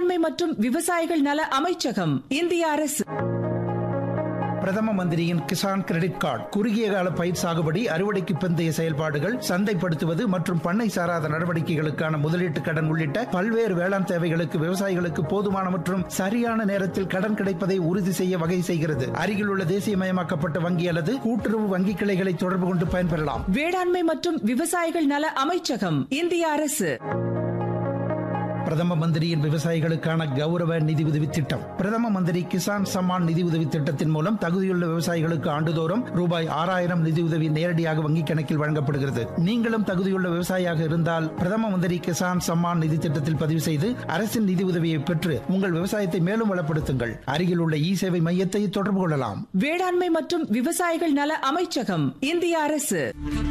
வேளாண்மை மற்றும் விவசாயிகள் நல அமைச்சகம் இந்திய அரசு பிரதம மந்திரியின் கிசான் கிரெடிட் கார்டு குறுகிய கால பயிர் சாகுபடி அறுவடைக்கு பிந்தைய செயல்பாடுகள் சந்தைப்படுத்துவது மற்றும் பண்ணை சாராத நடவடிக்கைகளுக்கான முதலீட்டு கடன் உள்ளிட்ட பல்வேறு வேளாண் தேவைகளுக்கு விவசாயிகளுக்கு போதுமான மற்றும் சரியான நேரத்தில் கடன் கிடைப்பதை உறுதி செய்ய வகை செய்கிறது அருகில் உள்ள தேசியமயமாக்கப்பட்ட வங்கி அல்லது கூட்டுறவு வங்கி கிளைகளை தொடர்பு கொண்டு பயன்பெறலாம் வேளாண்மை மற்றும் விவசாயிகள் நல அமைச்சகம் இந்திய அரசு பிரதம மந்திரியின் விவசாயிகளுக்கான கௌரவ நிதி உதவி திட்டம் பிரதம மந்திரி கிசான் சம்மான் நிதி உதவி திட்டத்தின் மூலம் தகுதியுள்ள விவசாயிகளுக்கு ஆண்டுதோறும் ரூபாய் ஆறாயிரம் நிதி உதவி நேரடியாக வங்கிக் கணக்கில் வழங்கப்படுகிறது நீங்களும் தகுதியுள்ள விவசாயியாக இருந்தால் பிரதம மந்திரி கிசான் சம்மான் நிதி திட்டத்தில் பதிவு செய்து அரசின் நிதி உதவியை பெற்று உங்கள் விவசாயத்தை மேலும் வளப்படுத்துங்கள் அருகில் உள்ள இ சேவை மையத்தை தொடர்பு கொள்ளலாம் வேளாண்மை மற்றும் விவசாயிகள் நல அமைச்சகம் இந்திய அரசு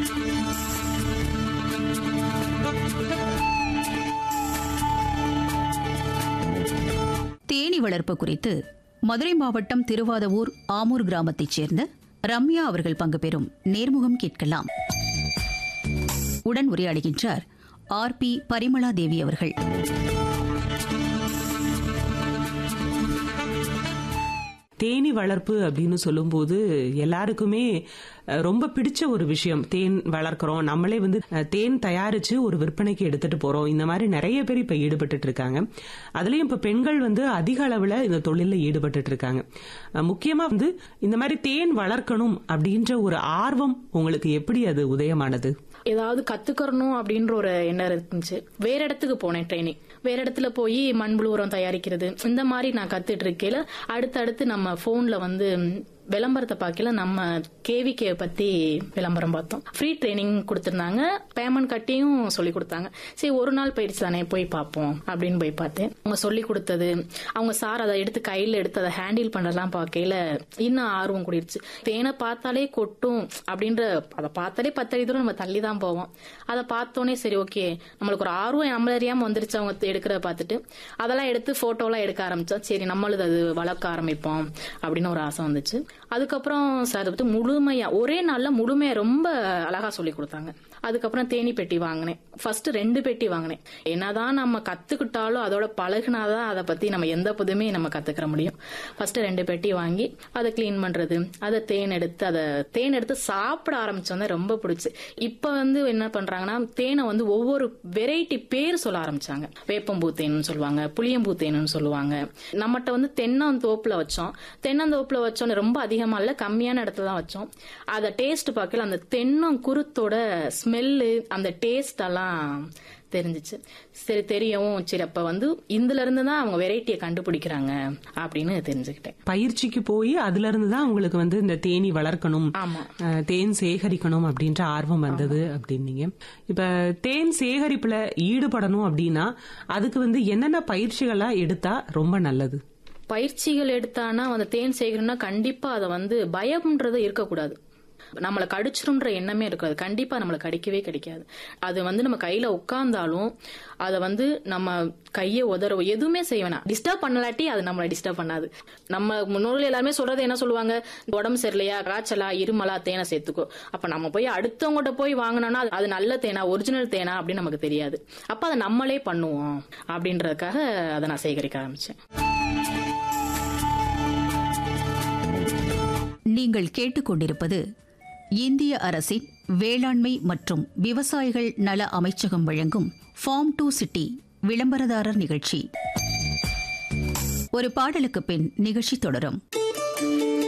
தேனி வளர்ப்பு குறித்து மதுரை மாவட்டம் திருவாதவூர் ஆமூர் கிராமத்தைச் சேர்ந்த ரம்யா அவர்கள் பங்கு பெறும் நேர்முகம் கேட்கலாம் உடன் உரையாடுகின்றார் ஆர் பி பரிமளா தேவி அவர்கள் தேனி வளர்ப்பு அப்படின்னு சொல்லும்போது எல்லாருக்குமே அஹ், ரொம்ப பிடிச்ச ஒரு விஷயம் தேன் வளர்க்குறோம் நம்மளே வந்து அஹ், தேன் தயாரிச்சு ஒரு விற்பனைக்கு எடுத்துட்டு போறோம் இந்த மாதிரி நிறைய பேர் இப்ப ஈடுபட்டுட்டு இருக்காங்க அதுலயும் இப்ப பெண்கள் வந்து அதிக அளவுல இந்த தொழில ஈடுபட்டுட்டு இருக்காங்க அஹ், முக்கியமா வந்து இந்த மாதிரி தேன் வளர்க்கணும் அப்படின்ற ஒரு ஆர்வம் உங்களுக்கு எப்படி அது உதயமானது ஏதாவது கத்துக்கறணும் அப்படின்ற ஒரு எண்ணம் இருந்துச்சு வேற இடத்துக்கு போனேன் ட்ரைனிங் வேற இடத்துல போய் மண்புழு உரம் தயாரிக்கிறது இந்த மாதிரி நான் கத்துட்டு இருக்கையில அடுத்தடுத்து நம்ம போன்ல வந்து விளம்பரத்தை பார்க்கல நம்ம கேவிகே பத்தி விளம்பரம் பார்த்தோம் ஃப்ரீ ட்ரைனிங் கொடுத்திருந்தாங்க பேமெண்ட் கட்டியும் சொல்லி கொடுத்தாங்க சரி ஒரு நாள் பயிற்சி தானே போய் பார்ப்போம் அப்படின்னு போய் பார்த்தேன் அவங்க சொல்லி கொடுத்தது அவங்க சார் அதை எடுத்து கையில எடுத்து அதை ஹேண்டில் பண்றதெல்லாம் பார்க்கையில இன்னும் ஆர்வம் கூடிருச்சு தேனை பார்த்தாலே கொட்டும் அப்படின்ற அதை பார்த்தாலே பத்தடி தூரம் நம்ம தள்ளி தான் போவோம் அதை பார்த்தோன்னே சரி ஓகே நம்மளுக்கு ஒரு ஆர்வம் நம்மள அறியாம வந்துருச்சு அவங்க எடுக்கிறத பார்த்துட்டு அதெல்லாம் எடுத்து போட்டோலாம் எடுக்க ஆரம்பிச்சோம் சரி நம்மளும் அது வளர்க்க ஆரம்பிப்போம் அப்படின்னு ஒரு ஆசை வந்துச்சு அதுக்கப்புறம் சார் அதை பத்தி முழுமையா ஒரே நாள்ல முழுமையா ரொம்ப அழகா சொல்லி கொடுத்தாங்க அதுக்கப்புறம் தேனி பெட்டி வாங்கினேன் ஃபர்ஸ்ட் ரெண்டு பெட்டி வாங்கினேன் என்னதான் நம்ம கத்துக்கிட்டாலும் அதோட பழகுனாதான் அதை பத்தி நம்ம எந்த புதுமே நம்ம கத்துக்கிற முடியும் ஃபர்ஸ்ட் ரெண்டு பெட்டி வாங்கி அதை க்ளீன் பண்றது அதை தேன் எடுத்து அதை தேன் எடுத்து சாப்பிட ஆரம்பிச்சோன்னே ரொம்ப பிடிச்சு இப்ப வந்து என்ன பண்றாங்கன்னா தேனை வந்து ஒவ்வொரு வெரைட்டி பேர் சொல்ல ஆரம்பிச்சாங்க வேப்பம்பூ தேன்னு சொல்லுவாங்க புளியம்பூ தேனுன்னு சொல்லுவாங்க நம்மகிட்ட வந்து தென்னந்தோப்புல வச்சோம் தென்னந்தோப்புல வச்சோன்னு ரொம்ப அதிகமா இல்ல கம்மியான இடத்துல தான் வச்சோம் அதை டேஸ்ட் பார்க்கல அந்த தென்னம் குருத்தோட ஸ்மெல்லு அந்த டேஸ்ட் எல்லாம் தெரிஞ்சிச்சு சரி தெரியவும் சரி அப்ப வந்து இதுல இருந்து தான் அவங்க வெரைட்டியை கண்டுபிடிக்கிறாங்க அப்படின்னு தெரிஞ்சுக்கிட்டேன் பயிற்சிக்கு போய் அதுல இருந்து தான் உங்களுக்கு வந்து இந்த தேனி வளர்க்கணும் ஆமா. அஹ், தேன் சேகரிக்கணும் அப்படின்ற ஆர்வம் வந்தது அப்படின்னீங்க இப்ப தேன் சேகரிப்புல ஈடுபடணும் அப்படின்னா அதுக்கு வந்து என்னென்ன பயிற்சிகளா எடுத்தா ரொம்ப நல்லது பயிற்சிகள் எடுத்தானா அந்த தேன் சேகரம்னா கண்டிப்பா அதை வந்து பயம்ன்றது இருக்கக்கூடாது நம்மளை கடிச்சிரும்ன்ற எண்ணமே இருக்காது கண்டிப்பா நம்மளை கடிக்கவே கிடைக்காது அது வந்து நம்ம கையில உட்கார்ந்தாலும் அதை வந்து நம்ம கையை உதறவோ எதுவுமே செய்ய வேணாம் டிஸ்டர்ப் பண்ணலாட்டி அது நம்மளை டிஸ்டர்ப் பண்ணாது நம்ம முன்னோர்கள் எல்லாருமே சொல்றது என்ன சொல்லுவாங்க உடம்பு சரியில்லையா காய்ச்சலா இருமலா தேனை சேர்த்துக்கோ அப்ப நம்ம போய் அடுத்தவங்ககிட்ட போய் வாங்கினோம்னா அது- அது நல்ல தேனா ஒரிஜினல் தேனா அப்படின்னு நமக்கு தெரியாது அப்ப அதை நம்மளே பண்ணுவோம் அப்படின்றதுக்காக அதை நான் சேகரிக்க ஆரம்பிச்சேன் நீங்கள் கேட்டுக்கொண்டிருப்பது இந்திய அரசின் வேளாண்மை மற்றும் விவசாயிகள் நல அமைச்சகம் வழங்கும் ஃபார்ம் டு சிட்டி விளம்பரதாரர் நிகழ்ச்சி ஒரு பாடலுக்கு பின் நிகழ்ச்சி தொடரும்